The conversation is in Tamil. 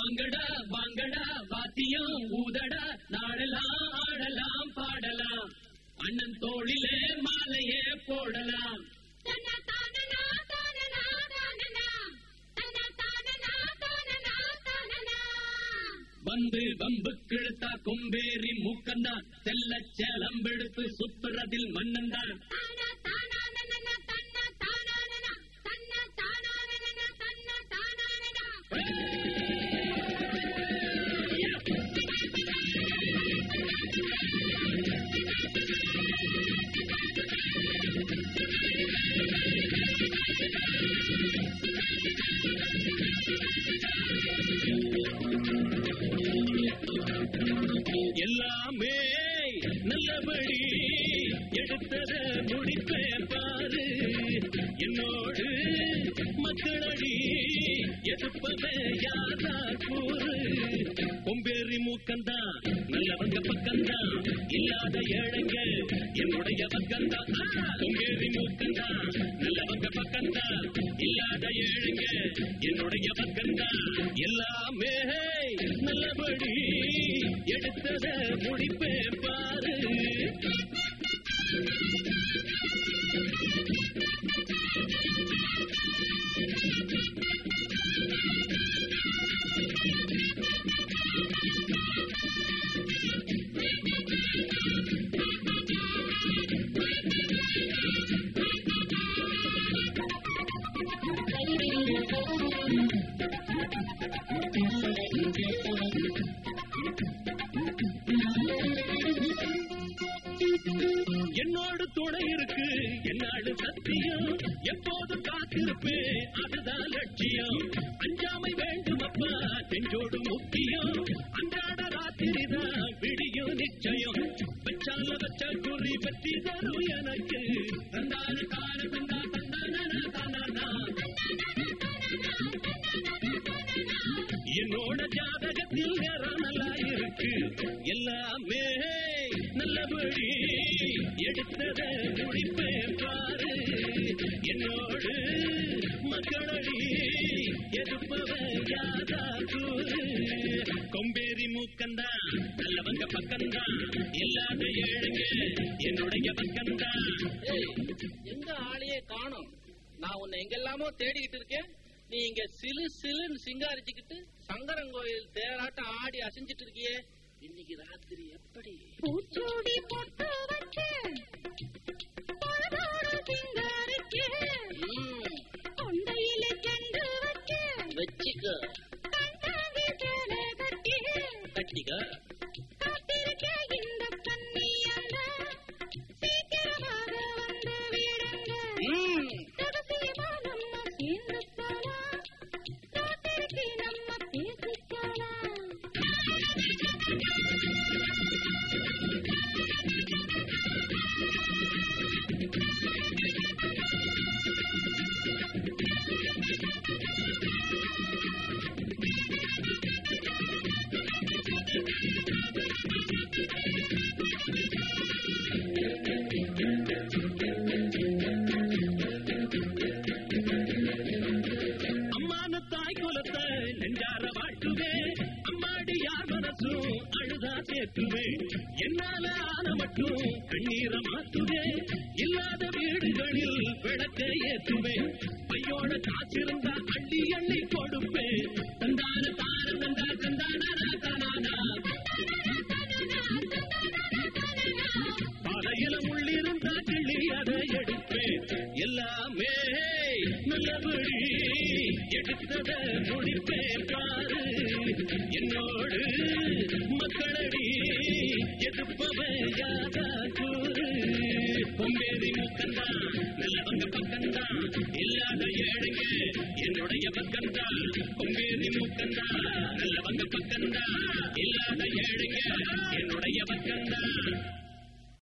வாங்கடா வாங்கடா வாத்தியம் ஊதடா நாடலாம் ஆடலாம் பாடலாம் அண்ணன் தோளிலே மாலையே போடலாம் வந்து வம்பு கிழத்தா கொம்பேறி மூக்கந்தான் செல்ல சேலம்பெடுத்து சுத்துறதில் மன்னன்தான் எல்லாமே நல்லபடி எடுத்தத முடிப்பே பாரு என்னோடு மக்களடி எடுப்பத யாரா கூறு கொம்பேறி மூக்கந்தான் நல்லவங்க பக்கம்தான் இல்லாத ஏழைங்க என்னுடைய பக்கம்தான் ஆ, கொம்பேறி மூக்கந்தான் நல்லவங்க பக்கம்தான் இல்லாத ஏழைங்க என்னுடைய பக்கம்தான் எல்லாமே நல்லபடி எடுத்தத முடிப்பே பாரு என்னோடு துணை இருக்கு என்னாடு சத்தியம் எப்போது காத்திருப்பேன் அதுதான் லட்சியம் அஞ்சாமை வேண்டும் அப்பா செஞ்சோடு முக்கியம் அன்றாட ராத்திரி தான் விடியும் நிச்சயம் வச்சால வச்ச குறி பற்றி தரும் எனக்கு தந்தான கால தந்தா தந்தான தானா என்னோட ஜாதகத்தில் நேரம் நல்லா இருக்கு எல்லாமே நல்லபடி எடுத்தத முடிப்பே பாரு என்னோடு மக்களடி எதிர்ப்பவ யாரா கூறு கொம்பேரி மூக்கந்தான் நல்லவங்க பக்கம்தான் இல்லாத ஏழுங்க என்னுடைய பக்கம்தான் ஏய், எங்க ஆளையே காணோம் நான் உன்னை எங்கெல்லாமோ தேடிக்கிட்டு இருக்கேன் நீ இங்க சிலு சிலுன்னு சிங்காரிச்சுக்கிட்டு சங்கரங்கோயில் தேராட்டம் ஆடி அசைஞ்சிட்டு இருக்கியே இன்னைக்கு ராத்திரி எப்படி பூச்சூடி பொட்டு வச்சு பொழுதோடு சிங்காரிக்கு ம், கொண்டையில செண்டு வச்சு வச்சிக்க கண்டாங்கி சேலை கட்டி கட்டிக்க காத்திருக்க இந்த கண்ணியங்க சீக்கிரமாக வந்து விடுங்க ம், ரகசியமா நம்ம சேர்ந்து போலாம் ராத்திரிக்கு நம்ம பேசிக்கலாம் அம்மான தாய் குலத்தை நெஞ்சார வாழ்த்துவே அம்மாடி யார் மனசும் அழுதா சேர்த்துவே என்னால ஆன மட்டும் கண்ணீரை மாத்துவே இல்லாத வீடுகளில் விளக்கை ஏற்றுவே பையோட காசிருந்தா அள்ளி அள்ளி கொடுப்பேன் தந்தான தான தந்தா தந்தானா தானானா பாதையில உள்ளிருந்தா கிள்ளி அதை எடுப்பேன் எல்லாமே நல்லபடி எடுத்தத முடிப்பேன் பாரு என்னோடு மக்களடி எதிர்ப்பவன் யாரா கூறு பொம்பேரி முக்கந்தான் நல்லவங்க பக்கம்தான் இல்லாத ஏழைங்க என்னுடைய பக்கம்தான்